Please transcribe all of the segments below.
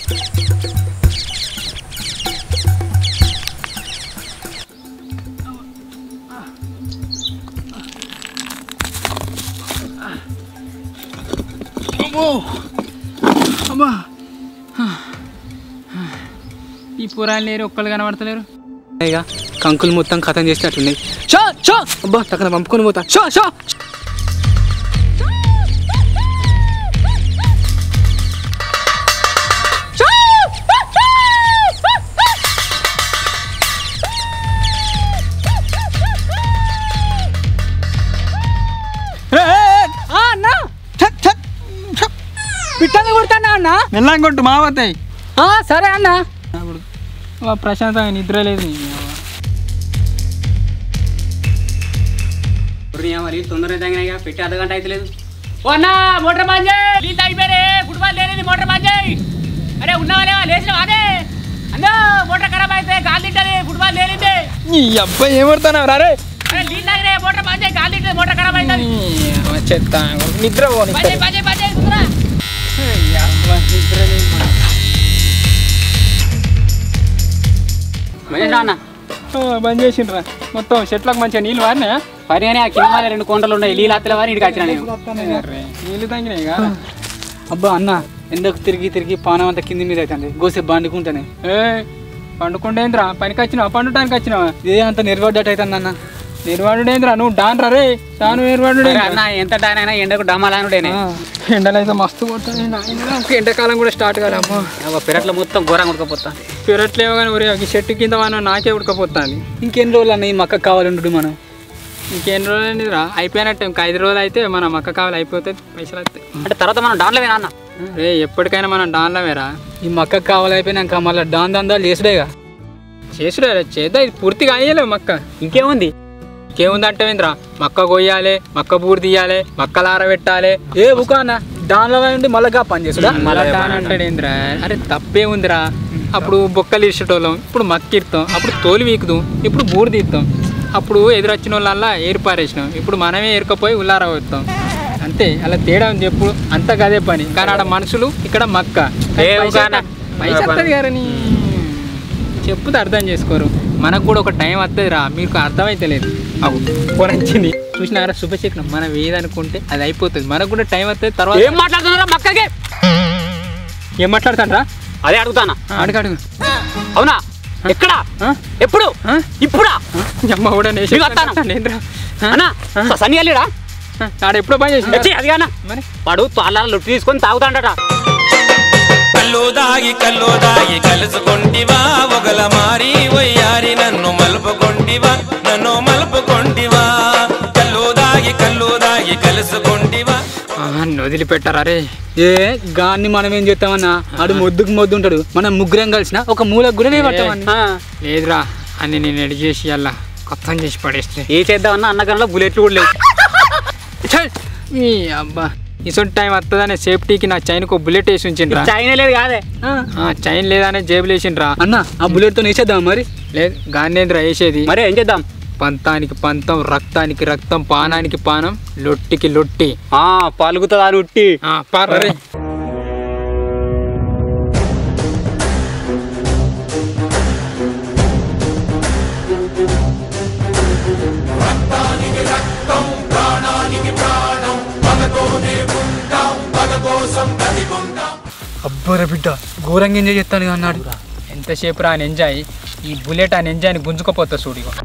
అమ్మా ఈ పురాలు లేరు ఒక్కళ్ళు కనబడతలేరు ఇక కంకులు మొత్తం కథం చేసినట్టున్నాయి షో షో అబ్బా తక్కన పంపుకొని పోతా షో షో అన్న పిట్టలు కొడతానా అన్న మెల్లం కొట్టు మావతాయి ఆ, సరే అన్న ప్రశాంతంగా నిద్ర లేదు మరి తొందరగా తగినాయిగా పెట్టి అర్ధ గంట అయితే లేదు ఓ అన్న మోటార్ బంద్ చేయి నీళ్ళు అయిపోయారే ఫుట్బాల్ లేని మోటార్ బంద్ చేయి అరే ఉన్నావా లేచిన అదే అన్నా మోటార్ ఖరాబ్ అయితే గాలి తింటది ఫుట్బాల్ లేనింది ఈ అబ్బాయి ఏమడతావు రారే అరే నీళ్ళు తాగిరే మోటార్ బంద్ చేయి గాలి తింటది మోటార్ ఖరాబ్ అవుతుంది చెత్త నిద్ర పోని బంద్ చేయి బంద్ చేయి బంద్ చేయి తొందరగా. మహేష్ రా అన్న బంద్ చేసిండ్రా మొత్తం చెట్లకు మంచిగా నీళ్ళు వారినా పని అని ఆ కింద వాళ్ళ రెండు కొండలు ఉన్నాయి నీళ్ళు అత్తల వారి ఇంటికి వచ్చిన నేను నీళ్ళు తగ్గినాయి కదా అబ్బా అన్న ఎందుకు తిరిగి తిరిగి పానం అంతా కింది మీద అవుతుంది గోసే బండుకుంటానే ఏ పండుకుంటేంద్రా పనికి వచ్చినావా పండుటానికి వచ్చినావా ఇదే అంత నిర్వడ్డట్ అవుతుంది అన్న నిర్వాడుడేంద్రా నువ్వు డాన్ రా రే తాను నిర్వాడు అరే అన్న ఎంత డాన్ అయినా ఎండకు డమాలానుడేనే ఎండలు అయితే మస్తు కొడుతున్నాయి నాయనా. ఇంకా ఎండాకాలం కూడా స్టార్ట్ కాదు అమ్మో పెరట్లో మొత్తం ఘోరంగా ఉడకపోతా పెరట్లేవు కానీ ఒరే ఈ చెట్టు కింద మనం నాకే ఉడకపోతుంది ఇంకెన్ని రోజులు అన్న ఈ మక్క కావాలి ఉండు మనం ఇంకెన్ని రోజులు రా అయిపోయినట్టు ఇంకా ఐదు రోజులు అయితే మన మక్క కావాలి అయిపోతే పైసలు వస్తాయి అంటే తర్వాత మనం డాన్లో వేనా అన్న రే ఎప్పటికైనా మనం డాన్లో వేరా ఈ మక్క కావాలి అయిపోయినాక మళ్ళీ దాని దందా లేసుడేగా చేసుడే చేద్దాం ఇది పూర్తిగా అయ్యలేవు మక్క ఇంకేముంది ఇంకేముందంటే ఏంద్రా మక్క కొయ్యాలి మక్క బూరు తీయాలి మక్కలు ఆరబెట్టాలి ఏ బుకా అన్న దానిలో ఉండి మళ్ళీ గా పని చేసుడా మళ్ళా డాన్ అంటాడు ఏంద్రా అరే తప్పే ఉందిరా అప్పుడు బొక్కలు ఇచ్చేటోళ్ళం ఇప్పుడు మక్కిడతాం అప్పుడు తోలు వీకుదాం ఇప్పుడు బూరు తీస్తాం అప్పుడు ఎదురొచ్చిన వాళ్ళల్లా ఏరు పారేసినాం ఇప్పుడు మనమే ఏరుకపోయి ఉల్లార పోతాం అంతే అలా తేడా ఉంది చెప్పు అంతా గదే పని కానీ ఆడ మనుషులు ఇక్కడ మక్క ఏ ఊగానా? పైసా వస్తుంది కదా నీ చెప్పుతే అర్థం చేసుకోరు మనకు కూడా ఒక టైం వస్తుంది రా మీకు అర్థమైతే లేదు అవు పొరంచింది చూసినారా శుభశకనం మనం ఏదనుకుంటే అది అయిపోతుంది మనకు కూడా టైం వస్తుంది తర్వాత ఏం మాట్లాడుతున్నారా మక్కకి ఏం మాట్లాడతాడ్రా అదే అడుగుతానా అడుగు అడుగు అవునా ఎక్కడ ఆ? ఎప్పుడు ఆ? ఇప్పుడా అమ్మ కూడా నేసి నీకు వస్తాను. నేనురా. అన్నా సన్నీ వెళ్ళిరా ఆ, ఆడ ఎప్పుడో పని చేసి వచ్చి అది కానా మరి వాడు తాళ్ళ లొట్టు తీసుకొని తాగుతాడట కల్లో దాగి కల్లో దాగి కలుసుకొంటివా ఒకల మారి వయ్యారి నన్ను మలుపుకొంటివా నన్ను మలుపుకొంటివా కల్లో దాగి కల్లో దాగి కలుసుకొంటివా వదిలిపెట్టారా రే ఏ గాన్ని మనం ఏం చేస్తామన్నా ఆడు మొద్దుకు మొద్దు ఉంటాడు మనం ముగ్గురం కలిసిన ఒక మూలకు కూడా పడతామని ఆ, లేదురా అని నేను ఎడి చేసి అలా కొత్త చేసి పడేస్తే ఏ చేద్దామన్నా అన్నగంలో బుల్లెట్లు కూడా లేవు ఛల్! ఈ అబ్బా ఇసొంటి టైం వస్తుందనే సేఫ్టీకి నా చైన్కి ఒక బుల్లెట్ వేసి ఉంచిండ్రా చైనా లేదు కాదే ఆ, చైన్ లేదనే జేబులు వేసిండ్రా అన్న ఆ బుల్లెట్ తో వేసేద్దాం మరి లేదు గాంధేంద్ర వేసేది మరి ఏం చేద్దాం పంతానికి పంతం రక్తానికి రక్తం పానానికి పానం లొట్టికి లొట్టి ఆ పలుకుతుందా అని ఉట్టి ఆ, పార్రా రే. అబ్బరా బిడ్డ ఘోరంగా ఎంజాయ్ చేస్తాను అన్నాడు ఎంతసేపు రా అని ఎంజాయ్ ఈ బుల్లెట్ అని ఎంజాయ్ని గుంజుకపోతా చూడు ఇగో.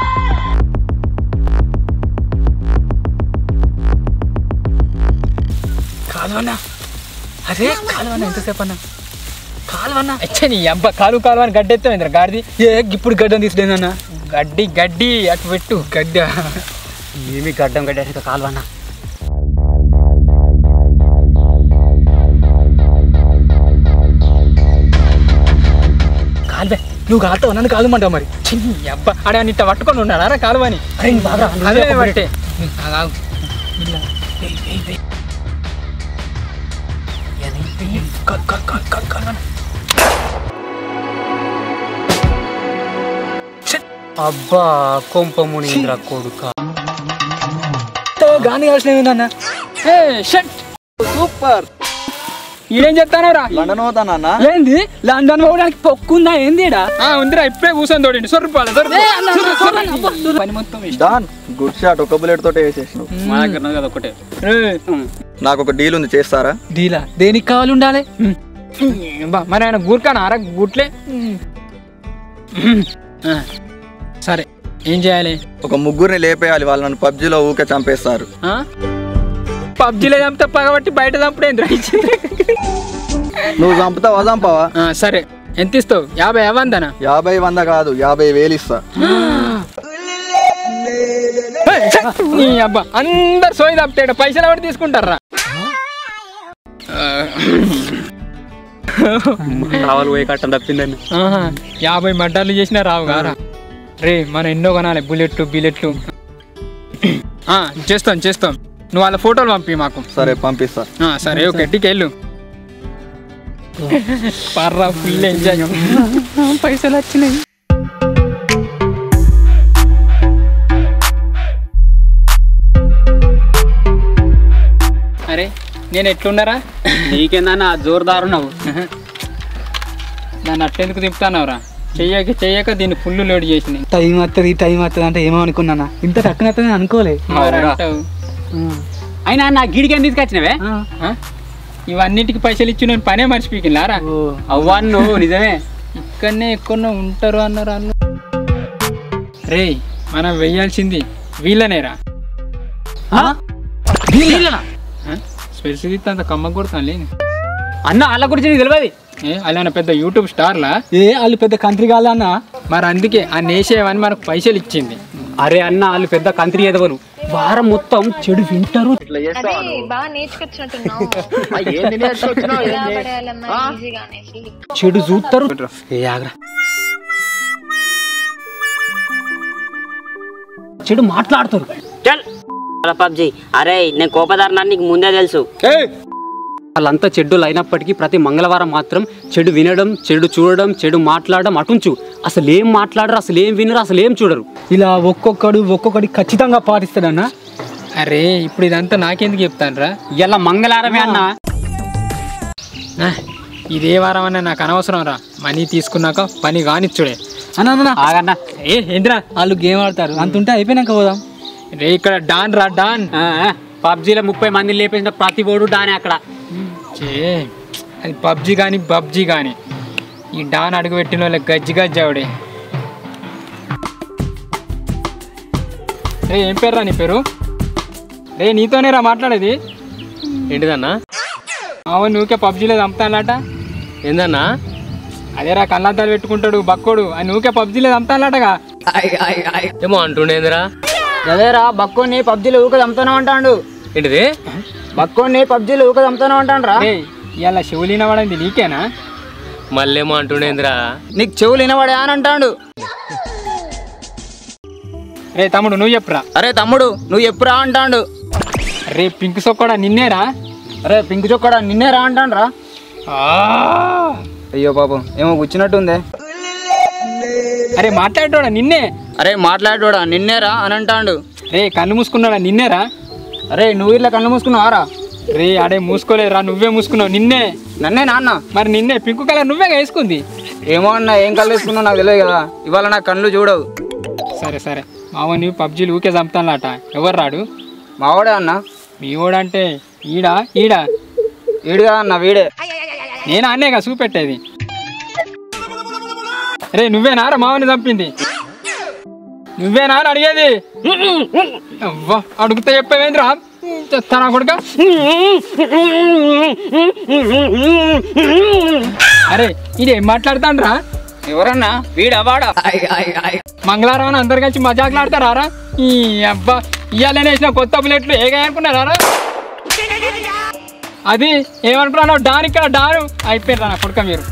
కాలువన్నా అరే కాలువన్నా ఎంతసేపు అన్న కాలువన్నా అచ్చా నీ అబ్బా కాలు కాలు అని గడ్డెత్తావు గాడిది ఏ ఇప్పుడు గడ్డం తీసుడేనన్నా గడ్డి గడ్డి అటు పెట్టు గడ్డ ఏమి గడ్డం గడ్డ కాలువన్నా కాలువే నువ్వు కాలుతావు నన్ను కాలుమంటావు మరి చిన్ని అబ్బా ఆడ ఇట్ట పట్టుకొని ఉన్నారా కాలువని అరే నీ బాగా అదే పట్టే ఆగు, ఆగు. అబ్బా కొంప మునింద్ర కొడుక గాని కాల్సిన ఏందన్నా ఏ షట్ సూపర్ ఈడేం చెప్తానవరా లండన్ పోతానన్నా ఏంది లండన్ పోవడానికి పొక్కుందా ఏంది ఈడ? ఆ ఉందిరా ఇప్పుడే కూర్చొని తోడండి సొర్రుపాల ఏ, అన్న, అన్న, చూడండి, అబ్బా, చూడు. పని మొత్తం వేస్ట్. డాన్ గుడ్ షాట్ ఒక బుల్లెట్ తోటే వేసేసినావు మా దగ్గర ఉన్నది కదా ఒకటే నాకు ఒక డీల్ ఉంది చేస్తారా డీలా దేనికి కావాలి ఉండాలి బా, మరి ఆయన గూర్ఖానా అర గుట్లే ఆ, సరే ఏం చేయాలి ఒక ముగ్గురిని లేపేయాలి వాళ్ళు నన్ను పబ్జీలో ఊకే చంపేస్తారు ఆ? పబ్జీలో చంపితే పగబట్టి బయట చంపుడేంద్రా నువ్వు చంపుతావా చంపావా ఆ, సరే ఎంత ఇస్తావు యాభై అవందనా యాభై వంద కాదు యాభై వేలు ఇస్తా నీ అబ్బా అందరు సోయి తప్పుతాడు పైసలు ఎవరు తీసుకుంటారా రావాలి పోయి కట్టం తప్పిందని ఆహా, యాభై మడ్డాలు చేసినా రావు గారా రే మనం ఎన్నో కొనాలి బుల్లెట్లు బిల్లెట్లు ఆ, చేస్తాం చేస్తాం నువ్వు వాళ్ళ ఫోటోలు పంపి మాకు సరే పంపిస్తా ఆ, సరే ఓకే టీకి వెళ్ళు పర్రా ఫుల్ ఎంజాయ్ పైసలు వచ్చినాయి అరే నేను ఎట్లున్నారా నీకేందన్నా జోరుదారు ఉన్నావు నన్ను అట్టెందుకు తిప్పుతానవరా చెయ్యక చెయ్యక దీన్ని ఫుల్ లోడ్ చేసింది టైం వస్తుంది టైం వస్తుంది అంటే ఏమో అనుకున్నానా ఇంత టక్కున వస్తుంది అనుకోలే మరి అంటావు. అయినా నా గిడికి ఎందుకు తీసుకొచ్చినవే ఆ. ఆ? ఇవన్నిటికి పైసలు ఇచ్చి నేను పనే మర్చిపోయిలారా ఓ అవ్వను నువ్వు నిజమే ఇక్కడనే ఎక్కడో ఉంటారు అన్నారు అన్న రే మనం వెయ్యాల్సింది వీళ్ళనేరా స్పెల్స్ అంత కమ్మ కొడతాను లేని అన్న వాళ్ళ గురించి నీకు తెలియదు ఏ అలా పెద్ద యూట్యూబ్ స్టార్లా ఏ వాళ్ళు పెద్ద కంట్రీ కావాలన్నా మరి అందుకే ఆ నేసేవని మనకు పైసలు ఇచ్చింది అరే అన్న వాళ్ళు పెద్ద కంత్రి ఎదవరు వారం మొత్తం చెడు వింటారు అదే బాగా నేర్చుకొచ్చినట్టున్నావు ఎలా పడేయాలన్నా ఈజీగా అనేసి చెడు చూస్తారు ఏ ఆగ్రా చెడు మాట్లాడతారు చల్ పబ్జి అరే నేను కోపదారనా నీకు ముందే తెలుసు వాళ్ళంతా చెడ్డోళ్ళు అయినప్పటికీ ప్రతి మంగళవారం మాత్రం చెడు వినడం చెడు చూడడం చెడు మాట్లాడడం అటుంచు అసలు ఏం మాట్లాడరు అసలు ఏం వినరు అసలు ఏం చూడరు ఇలా ఒక్కొక్కడు ఒక్కొక్కడి ఖచ్చితంగా పాటిస్తాడన్నా అరే ఇప్పుడు ఇదంతా నాకెందుకు చెప్తానురా ఇలా మంగళవారమే అన్న ఆ, ఇదే వారం అన్న నాకు అనవసరం రా మనీ తీసుకున్నాక పని కానిచ్చుడే అన్న అన్న, అన్న ఆగన్న ఏ ఏంద్రా వాళ్ళు గేమ్ ఆడతారు అంత ఉంటే అయిపోయినాక పోదాం రే ఇక్కడ డాన్ రా డాన్ పబ్జీలో ముప్పై మందిని లేపేసిన ప్రతి ఓడు డానే అక్కడ చే అది పబ్జి కానీ పబ్జి కానీ ఈ డాన్ అడుగు పెట్టిన వాళ్ళకి గజ్జి గజ్జి ఆవిడే రే ఏం పేరు రా నీ పేరు రే నీతోనే రా మాట్లాడేది ఏంటిదన్నా అవును నువ్వుకే పబ్జీలో చంపుతానట ఏందన్నా అదేరా కళ్ళద్దాలు పెట్టుకుంటాడు బక్కోడు అని నువ్వుకే పబ్జీలో చంపుతానటగా ఏమో అంటుండేందిరా అదేరా బక్కోని పబ్జీలో ఊక చంపుతానే ఉంటాడు ఏంటిది బక్కోని పబ్జీలో ఊక చంపుతానే ఉంటాడు రా రే ఇలా శివులీన పడింది నీకేనా మళ్ళేమో అంటుండేందిరా నీకు చెవులు వినబడే అని అంటాడు రే తమ్ముడు నువ్వు చెప్పురా అరే తమ్ముడు నువ్వు ఎప్పుడా అంటాడు రే పింక్ సొక్కడా నిన్నేరా అరే పింక్ చొక్కడా నిన్నే రా అంటాడు రా అయ్యో పాపం ఏమో కూర్చున్నట్టుందే అరే మాట్లాడోడా నిన్నే అరే మాట్లాడోడా నిన్నే రా అని అంటాడు రే కళ్ళు మూసుకున్నాడా నిన్నేరా అరే నువ్వు ఇట్లా కళ్ళు మూసుకున్నావారా రే అడే మూసుకోలేరా నువ్వే మూసుకున్నావు నిన్నే నన్నే నాన్న మరి నిన్నే పింక్ కలర్ నువ్వే వేసుకుంది ఏమో అన్న ఏం కళ్ళు వేసుకున్నావు నాకు తెలియదు కదా ఇవాళ నా కళ్ళు చూడవు సరే సరే మావ నీవు పబ్జీలు ఊకే చంపుతానట ఎవరు రాడు మావాడే అన్న మీ ఓడంటే ఈడా ఈడా వీడుగా అన్న వీడే నేను అన్నేగా చూపెట్టేది రే నువ్వేనారా మావని చంపింది నువ్వేనా అని అడిగేది అవ్వా అడుగుతా చెప్పేవేంద్రా చెప్తానా కొడుక అరే ఇది ఏం మాట్లాడతాండ్రా ఎవరన్నా వీడా వాడా మంగళవారం అని అందరు కలిసి మజాకులాడతారా ఈ అబ్బా ఇయ్యాలనే వేసిన కొత్త ప్లేట్లు ఏగా అనుకున్నారా అది ఏమనుకున్నాను డాన్ ఇక్కడ డాను అయిపోయారు నా కొడుక మీరు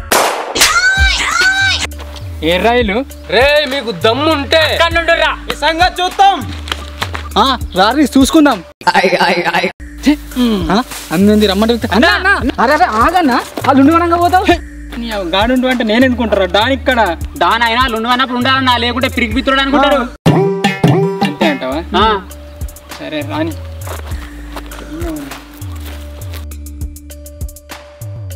ఏ రైలు రే మీకు దమ్ముంటే ఈ సంగతి చూస్తాం ఆ, రారి చూసుకుందాం ఛీ, ఆ, అందింది రమ్మంటే పిలుస్తా. అన్నా, అన్నా, అరే అరే ఆగన్నా వాళ్ళు ఉండి పోతావు నీ గాడుంటు అంటే నేను ఎందుకుంటారా డాన్ ఇక్కడ దాని అయినా లుండు అన్నప్పుడు ఉండాలన్నా లేకుంటే పిరికి పిత్రుడు అనుకుంటారు అంతే అంటావా ఆ. సరే రాని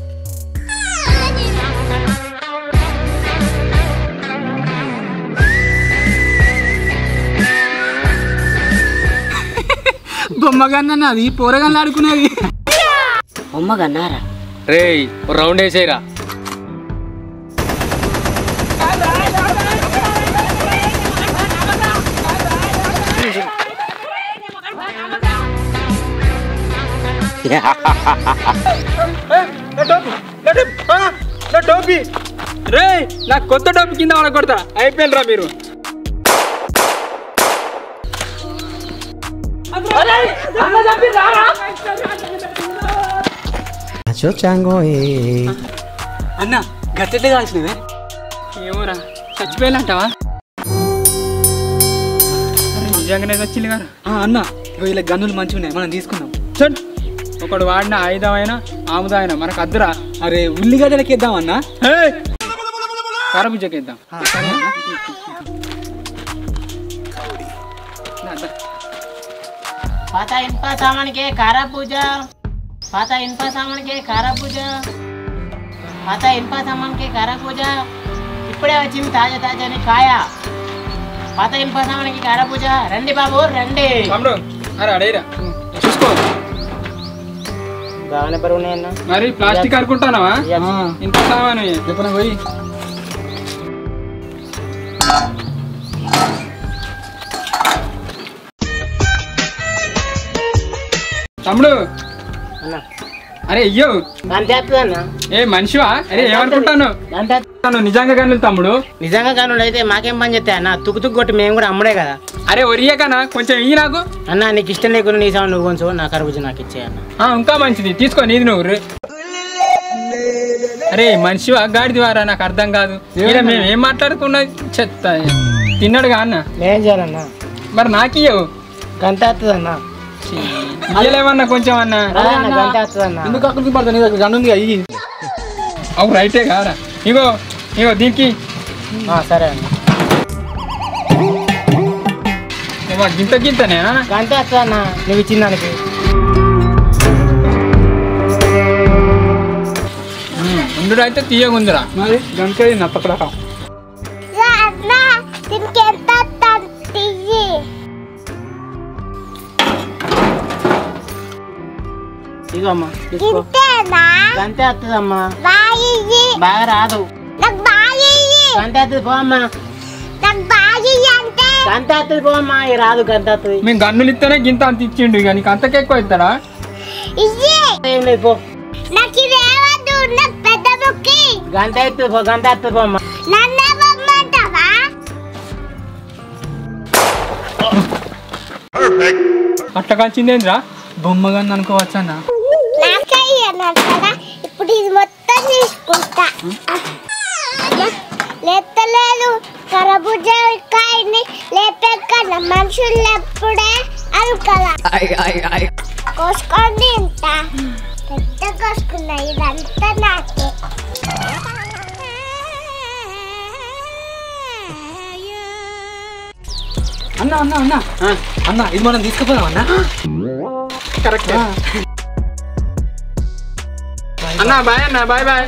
బొమ్మగాన్న అది పోరగాన్లు ఆడుకునేది బొమ్మగన్నారా రేయ్ ఓ రౌండ్ వేసేయరా టోపీ రే నా కొత్త టోపీ కింద వాళ్ళ కొడతా అయిపోయినరా మీరు అన్న గట్టెట్లే కాల్సినవే ఏమోరా చచ్చిపోయాలంటావా నిజంగానే చచ్చింది గారు అన్న ఇగో ఇలా గన్నులు మంచిగా ఉన్నాయి మనం తీసుకుందాం చట్ ఒకడు వాడిన ఆయుధమైన ఆముదాయన మనకు అద్దురా అరే ఉల్లిగడ్డలకి ఇద్దాం అన్న కారబుజ్జకేద్దాం పాత ఇనుప సామాన్కే కారా పూజ పాత ఇనుప సామాన్కే కారా పూజ పాత ఇనుప సామాన్కే కారా పూజ ఇప్పుడే వచ్చింది తాజా తాజాని కాయ పాత ఇనుప సామాన్కి కారా పూజ రండి బాబు రండి తమ్ముడు అరే అడేరా చూసుకో బాగానే బరువున్నాయన్న మరి ప్లాస్టిక్ అనుకుంటానవా ఇంత సామాను ఎప్పుడు పోయి తమ్ముడు అన్న అరే అయ్యో దాని చేస్తుంది అన్న ఏ మనిషివా అరే ఏమనుకుంటాను దాని చేస్తుంది. తను నిజంగా కనులు తమ్ముడు నిజంగా కానుడు అయితే మాకేం పని చేస్తాయి అన్న తుక్కు తుక్కు కొట్టి మేము కూడా అమ్ముడే కదా అరే ఒరియకనా కొంచెం ఇయ్యి నాకు అన్న నీకు ఇష్టం లేకుండా నీ సామాన్ నువ్వు కొంచెం నా కరుబుజ నాకు ఇచ్చే అన్న ఆ, ఇంకా మంచిది తీసుకో నీది నువ్వు రే. అరే మనిషివా గాడిది వారా నాకు అర్థం కాదు ఈడ మేము ఏం మాట్లాడుకున్నా చెత్త తిన్నాడుగా అన్న నేనేం చేయాలన్నా మరి నాకియ్యవు గంట వస్తుంది అన్న ఇయ్యలేమన్నా కొంచెం అన్న అన్న గంట వస్తుంది అన్న ఎందుకు అక్కడికి పడతా నీ దగ్గర గన్ను ఉంది అయ్యి అవు రైటే కారా ఇగో ఇగో దీనికి ఆ, సరే అన్న ఇవ్వ, గింత గింతనేనా గంట వస్తుంది అన్న నువ్వు ఇచ్చిన దానికి ఉండు అయితే తీయగుందిరా మరి గంటే నత్తపడక ఇగో అమ్మా తీసుకో గంట వస్తుంది అమ్మా బాగా రాదు గంట వస్తుంది పో అమ్మా గంట వస్తుంది పో అమ్మా ఇది రాదు గంట వస్తుంది మేము గన్నులు ఇస్తేనే గింత అంత ఇచ్చిండు ఇక నీకు అంతకే ఎక్కువ ఇస్తాడా ఏం లేదు పో గంట వస్తుంది పో గంట వస్తుంది పో అమ్మా అట్ట కాల్చిందేంద్రా బొమ్మగాన్ని అనుకోవచ్చు అన్న ఇప్పుడు ఇది మొత్తం తీసుకుంటా లేతలేదు కరబుజ కాయని లేపే కదా మనుషులు ఎప్పుడే అది కదా కోసుకొని తింటా పెద్ద కోసుకున్నా ఇదంతా నాకే అన్న అన్న అన్న అన్న ఇది మనం తీసుకుపోదాం అన్న కరెక్ట్ అన్న బాయ్ అన్న బాయ్ బాయ్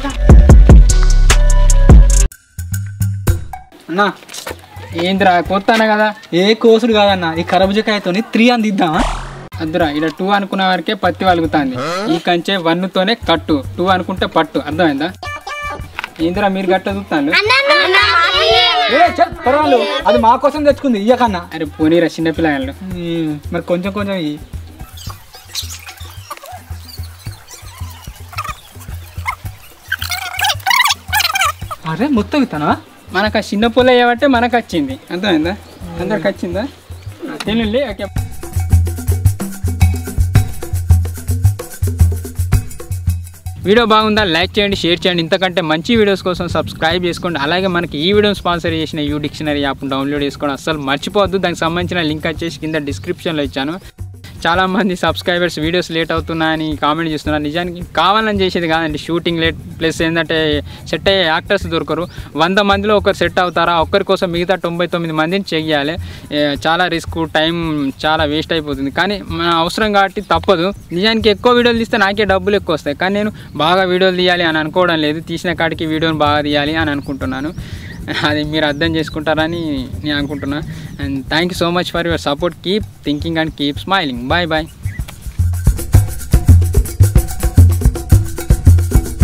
అన్న ఏంద్రా కొత్త అన్న కదా ఏ కోసుడు కాదన్న ఈ కరబుజకాయతో త్రీ అందిద్దామా అద్దురా ఇక్కడ టూ అనుకున్న వరకే పత్తి వలుగుతాంది ఈ కంచె వన్ తోనే కట్టు టూ అనుకుంటే పట్టు అర్థమైందా ఏంద్రా మీరు గట్ట చూస్తాను ఏ చెప్ పర్వాలేదు అది మా కోసం తెచ్చుకుంది ఇయ్యకన్నా అరే పోనీరా చిన్నపిల్లలు ఉమ్, మరి కొంచెం కొంచెం ఇయ్యి అరే మొత్తం ఇస్తానా మనకు ఆ చిన్న పుల్ల ఏమంటే మనకు వచ్చింది అర్థమైందా అందరికి వచ్చిందా తినండి ఓకే వీడియో బాగుందా లైక్ చేయండి షేర్ చేయండి ఇంతకంటే మంచి వీడియోస్ కోసం సబ్స్క్రైబ్ చేసుకోండి అలాగే మనకి ఈ వీడియో స్పాన్సర్ చేసిన యూ డిక్షనరీ యాప్ డౌన్లోడ్ చేసుకోండి అస్సలు మర్చిపోవద్దు దానికి సంబంధించిన లింక్ వచ్చేసి కింద డిస్క్రిప్షన్లో ఇచ్చాను చాలా మంది సబ్స్క్రైబర్స్ వీడియోస్ లేట్ అవుతున్నాయని కామెంట్ చేస్తున్నారు నిజానికి కావాలని చేసేది కాదండి షూటింగ్ లేట్ ప్లస్ ఏంటంటే సెట్ అయ్యే యాక్టర్స్ దొరకరు వంద మందిలో ఒకరు సెట్ అవుతారా ఒక్కరి కోసం మిగతా తొంభై తొమ్మిది మందిని చెయ్యాలి ఏ, చాలా రిస్క్ టైం చాలా వేస్ట్ అయిపోతుంది కానీ మన అవసరం కాబట్టి తప్పదు నిజానికి ఎక్కువ వీడియోలు తీస్తే నాకే డబ్బులు ఎక్కువ వస్తాయి కానీ నేను బాగా వీడియోలు తీయాలి అని అనుకోవడం లేదు తీసిన కాడికి వీడియోని బాగా తీయాలి అని అనుకుంటున్నాను అది మీరు అర్థం చేసుకుంటారని నేను అనుకుంటున్నా and thank you so much for your support keep thinking and keep smiling bye bye